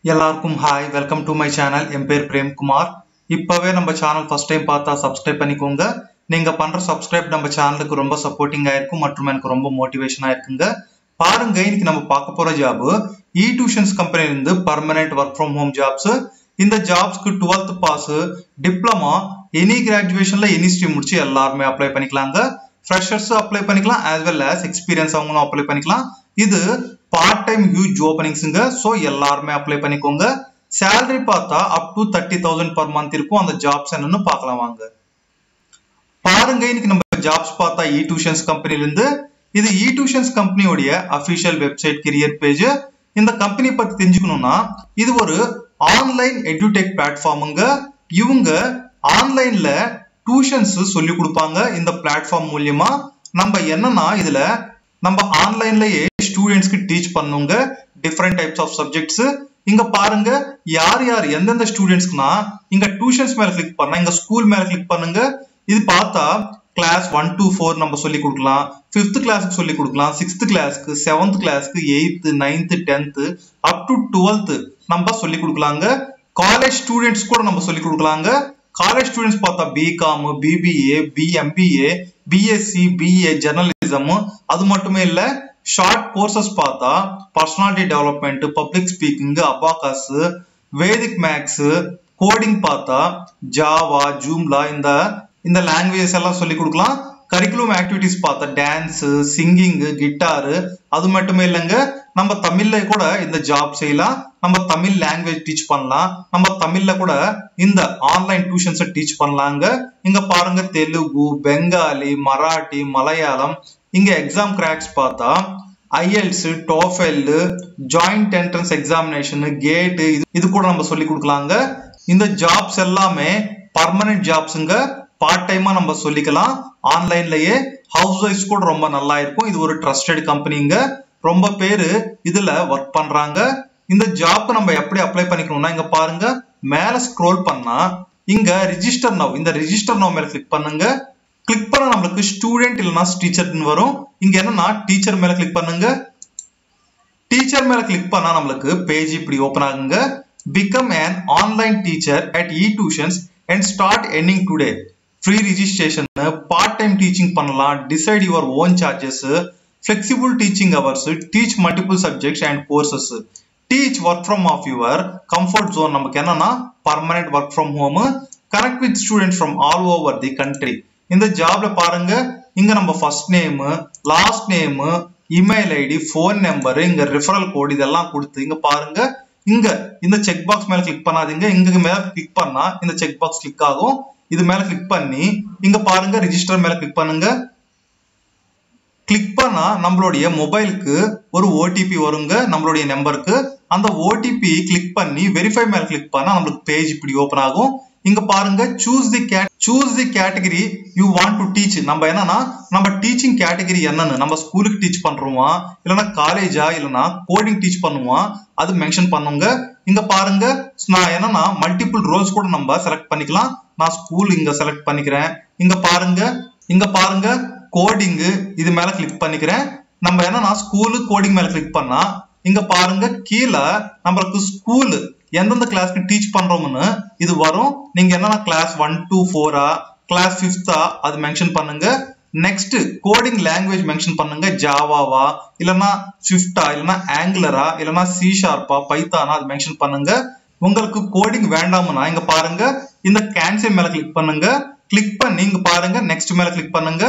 எல்லாருக்கும் hi welcome to my channel என் பேர் பிரேம்குமார் இப்பவே நம்ம சேனல் ஃபர்ஸ்ட் டைம் பார்த்தா சப்ஸ்கிரைப் பண்ணிக்கோங்க நீங்க பண்ற சப்ஸ்கிரைப் நம்ம சேனலுக்கு ரொம்ப சப்போர்ட்டிங்கா இருக்கும் மற்றும் எனக்கு ரொம்ப மோட்டிவேஷனா இருக்குங்க பாருங்க இன்னைக்கு நம்ம பார்க்க போற ஜாப் இ டியூஷன்ஸ் கம்பெனில இருந்து permanent work from home jobs இந்த ஜாப்ஸ்க்கு டுவெல்த் பாஸ் டிப்ளமா எனி கிராஜுவேஷன்ல எனி ஸ்ட்ரீம் முடிச்சு எல்லாருமே அப்ளை பண்ணிக்கலாங்க ஃப்ரெஷர்ஸ் அப்ளை பண்ணிக்கலாம் ஆஸ் வெல் as எக்ஸ்பீரியன்ஸ் அவங்களும் அப்ளை பண்ணிக்கலாம் இது பார்ட் டைம் ஹியூஜ் ஓப்பனிங்ஸுங்க ஸோ எல்லாருமே அப்ளை பண்ணிக்கோங்க சேலரி பார்த்தா up to thirty thousand per month இருக்கும் அந்த ஜாப்ஸ் என்னன்னு பார்க்கலாம் வாங்க பாருங்க இன்னைக்கு நம்ம ஜாப்ஸ் பார்த்தா இ டியூஷன்ஸ் கம்பெனில இருந்து இது இ டியூஷன்ஸ் கம்பெனியோடைய அபிஷியல் வெப்சைட் கெரியர் பேஜ் இந்த கம்பெனி பத்தி தெரிஞ்சுக்கணும்னா இது ஒரு ஆன்லைன் எஜுடெக் பிளாட்ஃபார்முங்க இவங்க ஆன்லைன்ல டியூஷன்ஸ் சொல்லி கொடுப்பாங்க இந்த பிளாட்ஃபார்ம் மூலியமா நம்ம என்னன்னா இதுல நம்ம ஆன்லைன்லயே ஸ்டூடெண்ட்ஸ்க்கு டீச் பண்ணுங்க டிஃப்ரெண்ட் டைப்ஸ் ஆஃப் சப்ஜெக்ட்ஸ் இங்க பாருங்க யார் யார் எந்தெந்த ஸ்டூடெண்ட்ஸ்க்குனா இங்க டியூஷன்ஸ் மேல கிளிக் பண்ணா இங்க ஸ்கூல் மேல கிளிக் பண்ணுங்க இது பார்த்தா கிளாஸ் ஒன் டு ஃபோர் நம்ம சொல்லி கொடுக்கலாம் ஃபிஃப்த் கிளாஸ்க்கு சொல்லி கொடுக்கலாம் சிக்ஸ்த் கிளாஸ்க்கு செவன்த் கிளாஸ்க்கு eighth ninth tenth up to twelfth நம்ம சொல்லி கொடுக்கலாங்க காலேஜ் ஸ்டூடெண்ட்ஸ் கூட நம்ம சொல்லி கொடுக்கலாங்க காலேஜ் ஸ்டூடெண்ட்ஸ் பார்த்தா BCom BBA BMBA BSc BA journalism அது மட்டுமே இல்ல ஷார்ட் கோர்சஸ் பார்த்தா personality development public speaking abacus Vedic maths coding பார்த்தா ஜாவா ஜூம்லா இந்த இந்த லாங்குவேஜஸ் எல்லாம் சொல்லி கொடுக்கலாம் கரிக்குலம் ஆக்டிவிட்டிஸ் பார்த்தா டான்ஸ் சிங்கிங் கிட்டாரு அது மட்டுமே இல்லைங்க நம்ம தமிழ்ல கூட இந்த ஜாப் செய்யலாம் நம்ம தமிழ் லாங்குவேஜ் டீச் பண்ணலாம் நம்ம தமிழ்ல கூட இந்த ஆன்லைன் டியூஷன்ஸை டீச் பண்ணலாங்க இங்க பாருங்க தெலுங்கு பெங்காலி மராட்டி மலையாளம் இங்க எக்ஸாம் கிராக்ஸ் பார்த்தா IELTS TOEFL joint entrance examination கேட்டு இது இது கூட நம்ம சொல்லி கொடுக்கலாங்க இந்த ஜாப்ஸ் எல்லாமே பர்மனன்ட் ஜாப்ஸுங்க பார்ட் டைமா நம்ம சொல்லிக்கலாம் ஆன்லைன்லயே ஹவுஸ் ஒய்ஃப்ஸ் கூட ரொம்ப நல்லா இருக்கும் இது ஒரு ட்ரஸ்டட் கம்பெனிங்க ரொம்ப பேரு இதுல ஒர்க் பண்றாங்க இந்த ஜாப்க்கு நம்ம எப்படி அப்ளை பண்ணிக்கணும்னா இங்க பாருங்க மேல ஸ்க்ரோல் பண்ணா இங்க ரிஜிஸ்டர் நவ் இந்த ரிஜிஸ்டர் நவ் மேல கிளிக் பண்ணுங்க கிளிக் பண்ண நம்மளுக்கு ஸ்டூடெண்ட் இல்லைன்னா டீச்சர்னு வரும் இங்க என்னன்னா டீச்சர் மேல கிளிக் பண்ணுங்க டீச்சர் மேல கிளிக் பண்ணா நம்மளுக்கு பேஜ் இப்படி ஓபன் ஆகுங்க become an online teacher at e tuitions and start எண்டிங் today free registration part time teaching பண்ணலாம் decide your own charges flexible teaching hours teach multiple subjects and courses teach work from of your comfort zone நமக்கு என்னன்னா permanent work from home connect with students from all over the country இந்த ஜாப்ல பாருங்க இங்க நம்ம first name last name email ID phone number இங்க referral code இதெல்லாம் கொடுத்து இங்க பாருங்க இங்க இந்த செக் பாக்ஸ் மேல கிளிக் பண்ணாதீங்க இங்க மேல கிளிக் பண்ணா இந்த செக் பாக்ஸ் கிளிக் ஆகும் இது மேல கிளிக் பண்ணி இங்க பாருங்க ரிஜிஸ்டர் மேல கிளிக் பண்ணுங்க கிளிக் பண்ணா நம்மளுடைய மொபைலுக்கு ஒரு ஓடிபி வருங்க நம்மளுடைய நம்பருக்கு அந்த ஓடிபி கிளிக் பண்ணி வெரிஃபை மேல கிளிக் பண்ணா நம்மளுக்கு பேஜ் இப்படி ஓபன் ஆகும் இங்க பாருங்க choose the cat choose the category you want to teach நம்ம என்னன்னா நம்ம டீச்சிங் கேட்டகரி என்னன்னு நம்ம ஸ்கூலுக்கு டீச் பண்றோமா இல்லைன்னா காலேஜா இல்லைன்னா கோடிங் டீச் பண்ணுவோம் அது மென்ஷன் பண்ணுங்க இங்க பாருங்க நான் என்னன்னா மல்டிபிள் ரோல்ஸ் கூட நம்ம செலக்ட் பண்ணிக்கலாம் நான் ஸ்கூல் இங்க செலக்ட் பண்ணிக்கிறேன் இங்க பாருங்க இங்க பாருங்க கோடிங் இது மேல கிளிக் பண்ணிக்கிறேன் நம்ம என்னன்னா ஸ்கூலு கோடிங் மேல கிளிக் பண்ணா இங்க பாருங்க கீழே நம்மளுக்கு ஸ்கூல் எந்தெந்த கிளாஸ்க்கு டீச் பண்றோம்னு இது வரும் நீங்க என்னன்னா கிளாஸ் ஒன் டூ ஃபோரா கிளாஸ் ஃபிஃப்த்தா அது மென்ஷன் பண்ணுங்க நெக்ஸ்ட் கோடிங் லாங்குவேஜ் மென்ஷன் பண்ணுங்க ஜாவாவா இல்லைன்னா ஸ்விஃப்டா இல்லைன்னா ஆங்குலரா இல்லைன்னா சி ஷார்ப்பா பைத்தானா அது மென்ஷன் பண்ணுங்க உங்களுக்கு கோடிங் வேண்டாம்னா இங்க பாருங்க இந்த கேன்சல் மேல கிளிக் பண்ணுங்க கிளிக் பண்ணி இங்க பாருங்க நெக்ஸ்ட் மேல கிளிக் பண்ணுங்க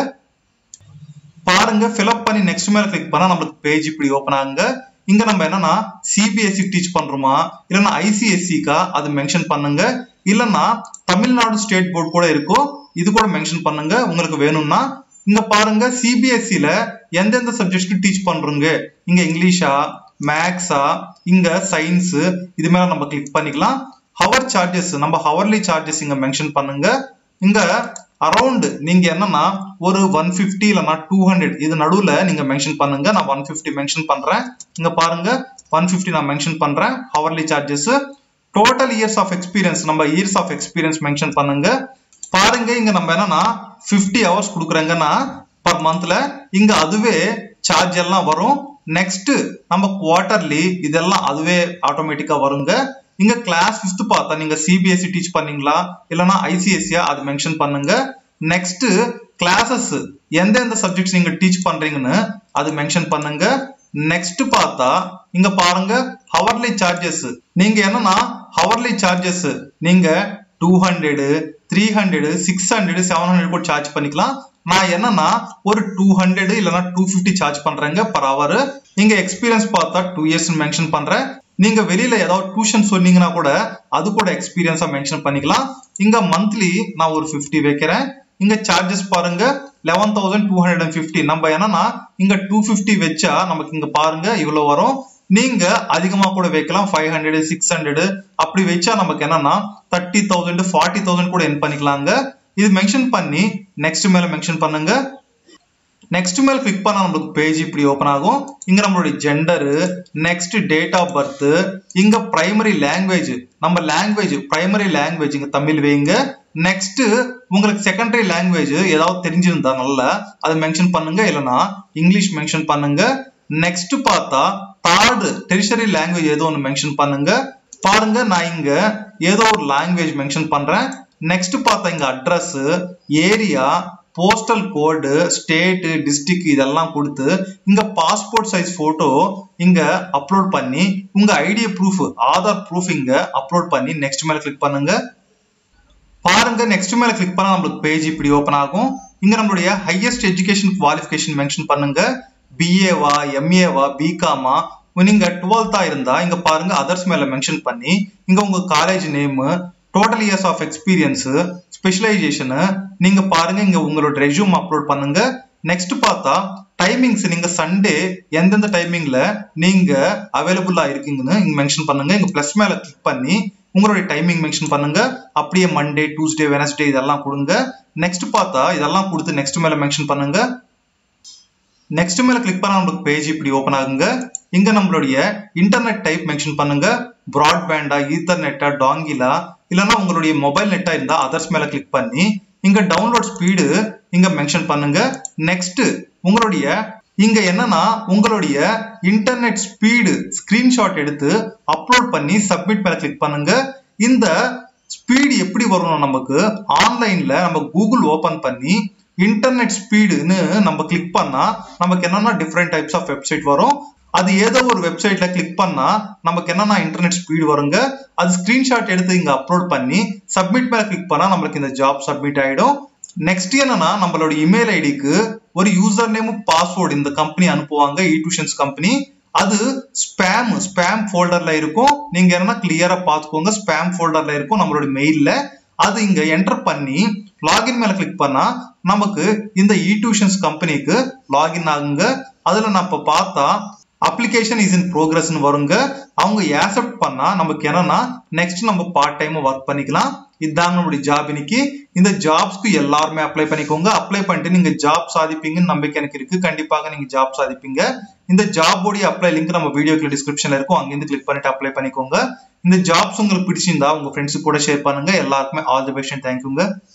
பாருங்க ஃபில்அப் பண்ணி நெக்ஸ்ட் மேல கிளிக் பண்ணா நம்மளுக்கு பேஜ் இப்படி ஓபன் ஆகுங்க இங்க நம்ம என்னன்னா சிபிஎஸ்சி டீச் பண்றோமா இல்லைன்னா ஐசிஎஸ்சிக்கா அது மென்ஷன் பண்ணுங்க இல்லைன்னா தமிழ்நாடு ஸ்டேட் போர்டு கூட இருக்கும் இது கூட மென்ஷன் பண்ணுங்க உங்களுக்கு வேணும்னா இங்க பாருங்க சிபிஎஸ்சில எந்தெந்த சப்ஜெக்ட்ஸ்க்கு டீச் பண்றோங்க இங்க இங்கிலீஷா மேக்ஸா இங்க சயின்ஸ் இது மேல நம்ம கிளிக் பண்ணிக்கலாம் ஹவர் சார்ஜஸ் நம்ம ஹவர்லி சார்ஜஸ் இங்க மென்ஷன் பண்ணுங்க இங்க அரௌண்ட் நீங்க என்னன்னா ஒரு ஒன் பிப்டி இல்லைன்னா டூ ஹண்ட்ரட் இது நடுவுல நீங்க மென்ஷன் பண்ணுங்க நான் ஒன் பிப்டி மென்ஷன் பண்றேன் இங்க பாருங்க ஒன் பிப்டி நான் மென்ஷன் பண்றேன் hourly charges total years of experience நம்ம இயர்ஸ் ஆஃப் எக்ஸ்பீரியன்ஸ் மென்ஷன் பண்ணுங்க பாருங்க இங்க நம்ம என்னன்னா பிப்டி ஹவர்ஸ் கொடுக்குறேங்கன்னா பர் மந்த்ல இங்க அதுவே சார்ஜ் எல்லாம் வரும் நெக்ஸ்ட் நம்ம குவார்டர்லி இதெல்லாம் அதுவே ஆட்டோமேட்டிக்கா வருங்க இங்க கிளாஸ் ஃபிஃப்த் பார்த்தா நீங்க சிபிஎஸ்சி டீச் பண்ணீங்களா இல்லைன்னா ஐசிஎஸ்சியா அது மென்ஷன் பண்ணுங்க நெக்ஸ்ட் கிளாஸஸ் எந்தெந்த சப்ஜெக்ட்ஸ் நீங்க டீச் பண்றீங்கன்னு அது மென்ஷன் பண்ணுங்க நெக்ஸ்ட் பார்த்தா இங்க பாருங்க ஹவர்லி சார்ஜஸ் நீங்க என்னன்னா ஹவர்லி சார்ஜஸ் நீங்க two hundred three hundred six hundred seven hundred கூட சார்ஜ் பண்ணிக்கலாம் நான் என்னன்னா ஒரு டூ ஹண்ட்ரட் இல்லைன்னா டூ ஃபிஃப்டி சார்ஜ் பண்றேங்க பர் ஹவர் இங்க எக்ஸ்பீரியன்ஸ் பார்த்தா டூ இயர்ஸ் மென்ஷன் பண்றேன் நீங்க வெளியில ஏதாவது டியூஷன் சொன்னீங்கன்னா கூட அது கூட எக்ஸ்பீரியன்ஸா மென்ஷன் பண்ணிக்கலாம் இங்க மந்த்லி நான் ஒரு ஃபிஃப்டி வைக்கிறேன் இங்க சார்ஜஸ் பாருங்க eleven thousand two hundred and fifty நம்ம என்னன்னா இங்க டூ ஃபிஃப்டி வச்சா நமக்கு இங்க பாருங்க இவ்வளவு வரும் நீங்க அதிகமா கூட வைக்கலாம் ஃபைவ் ஹண்ட்ரட் சிக்ஸ் ஹண்ட்ரட் அப்படி வச்சா நமக்கு என்னன்னா தேர்ட்டி தௌசண்ட் ஃபார்ட்டி தௌசண்ட் கூட என் பண்ணிக்கலாங்க இது மென்ஷன் பண்ணி நெக்ஸ்ட் மேல மென்ஷன் பண்ணுங்க நெக்ஸ்ட் மேல கிளிக் பண்ணா நம்மளுக்கு பேஜ் இப்படி ஓபன் ஆகும் இங்க நம்மளுடைய gender next date of birth இங்க பிரைமரி லாங்குவேஜ் நம்ம லாங்குவேஜ் பிரைமரி லாங்குவேஜ் இங்க தமிழ் வைங்க நெக்ஸ்ட் உங்களுக்கு செகண்டரி லாங்குவேஜ் ஏதாவது தெரிஞ்சிருந்தா நல்லா அதை மென்ஷன் பண்ணுங்க இல்லைன்னா இங்கிலீஷ் மென்ஷன் பண்ணுங்க நெக்ஸ்ட் பார்த்தா தேர்டு டெரிஷரி லாங்குவேஜ் ஏதோ ஒன்று மென்ஷன் பண்ணுங்க பாருங்க நான் இங்க ஏதோ ஒரு லாங்குவேஜ் மென்ஷன் பண்றேன் நெக்ஸ்ட் பார்த்தா இங்க address area postal code state district இதெல்லாம் கொடுத்து இங்க பாஸ்போர்ட் சைஸ் போட்டோ இங்க அப்லோட் பண்ணி உங்க ஐடியா ப்ரூஃப் ஆதார் ப்ரூஃப் இங்க அப்லோட் பண்ணி நெக்ஸ்ட் மேல கிளிக் பண்ணுங்க பாருங்க நெக்ஸ்ட் மேல கிளிக் பண்ணா நம்மளுக்கு பேஜ் இப்படி ஓபன் ஆகும் இங்க நம்மளுடைய ஹையஸ்ட் எஜுகேஷன் குவாலிஃபிகேஷன் மென்ஷன் பண்ணுங்க பிஏவா எம்ஏவா பிகாமா நீங்க டுவெல்த்தா இருந்தா இங்க பாருங்க அதர்ஸ் மேல மென்ஷன் பண்ணி இங்க உங்க college name total years of experience specialisation நீங்க பாருங்க இங்க உங்களோட ரெஸ்யூம் அப்லோட் பண்ணுங்க நெக்ஸ்ட் பார்த்தா டைமிங்ஸ் நீங்க சண்டே எந்தெந்த டைமிங்ல நீங்க அவைலபிளா இருக்கீங்கன்னு இங்க மென்ஷன் பண்ணுங்க இங்க பிளஸ் மேல கிளிக் பண்ணி உங்களுடைய டைமிங் மென்ஷன் பண்ணுங்க அப்படியே மண்டே டியூஸ்டே வெனஸ்டே இதெல்லாம் கொடுங்க நெக்ஸ்ட் பார்த்தா இதெல்லாம் கொடுத்து நெக்ஸ்ட் மேல மென்ஷன் பண்ணுங்க நெக்ஸ்ட் மேல கிளிக் பண்ணா நம்மளுக்கு பேஜ் இப்படி ஓபன் ஆகுங்க இங்க நம்மளுடைய இன்டர்நெட் டைப் மென்ஷன் பண்ணுங்க பிராட்பேண்டா ஈத்தர்நெட்டா டாங்கிலா இல்லைன்னா உங்களுடைய மொபைல் நெட்டா இருந்தா அதர்ஸ் மேல கிளிக் பண்ணி இங்க டவுன்லோட் ஸ்பீடு இங்க மென்ஷன் பண்ணுங்க நெக்ஸ்ட் உங்களுடைய இங்க என்னன்னா உங்களுடைய இன்டர்நெட் ஸ்பீடு ஸ்கிரீன்ஷாட் எடுத்து அப்லோட் பண்ணி சப்மிட் மேல கிளிக் பண்ணுங்க இந்த ஸ்பீடு எப்படி வரணும் நமக்கு ஆன்லைன்ல நம்ம கூகுள் ஓபன் பண்ணி இன்டர்நெட் ஸ்பீடுன்னு நம்ம கிளிக் பண்ணா நமக்கு என்னன்னா டிஃப்ரெண்ட் டைப்ஸ் ஆஃப் வெப்சைட் வரும் அது ஏதோ ஒரு வெப்சைட்ல கிளிக் பண்ணா நமக்கு என்னன்னா இன்டர்நெட் ஸ்பீடு வருங்க அது ஸ்கிரீன்ஷாட் எடுத்து இங்க அப்லோட் பண்ணி சப்மிட் மேல கிளிக் பண்ணா நம்மளுக்கு இந்த ஜாப் சப்மிட் ஆயிடும் நெக்ஸ்ட் என்னன்னா நம்மளோட இமெயில் ஐடிக்கு ஒரு யூசர் நேமும் பாஸ்வேர்டு இந்த கம்பெனி அனுப்புவாங்க இ டியூஷன்ஸ் கம்பெனி அது ஸ்பேம் ஸ்பேம் ஃபோல்டர்ல இருக்கும் நீங்க என்னன்னா கிளியரா பாத்துக்கோங்க ஸ்பேம் ஃபோல்டர்ல இருக்கும் நம்மளோட மெயில்ல அது இங்க என்டர் பண்ணி லாகின் மேல கிளிக் பண்ணா நமக்கு இந்த இ டியூஷன்ஸ் கம்பெனிக்கு லாகின் ஆகுங்க அதுல நான் இப்ப பார்த்தா அப்ளிகேஷன் இஸ் இன் ப்ரோக்ரஸ்னு வருங்க அவங்க ஏசப்ட் பண்ணா நமக்கு என்னன்னா நெக்ஸ்ட் நம்ம பார்ட் டைம் ஒர்க் பண்ணிக்கலாம் இதுதாங்க நம்மளுடைய ஜாப் இன்னைக்கு இந்த ஜாப்ஸ்க்கு எல்லாருமே அப்ளை பண்ணிக்கோங்க அப்ளை பண்ணிட்டு நீங்க ஜாப் சாதிப்பீங்கன்னு நம்பிக்கை எனக்கு இருக்கு கண்டிப்பாக நீங்க ஜாப் சாதிப்பீங்க இந்த ஜாபோடைய அப்ளை லிங்க் நம்ம வீடியோக்கு டிஸ்கிரிப்ஷன்ல இருக்கும் அங்கிருந்து கிளிக் பண்ணிட்டு அப்ளை பண்ணிக்கோங்க இந்த ஜாப்ஸ் உங்களுக்கு பிடிச்சிருந்தா உங்க ஃப்ரெண்ட்ஸ் கூட ஷேர் பண்ணுங்க எல்லாருக்குமே ஆல் தி பெஸ்ட் தேங்க்யூங்க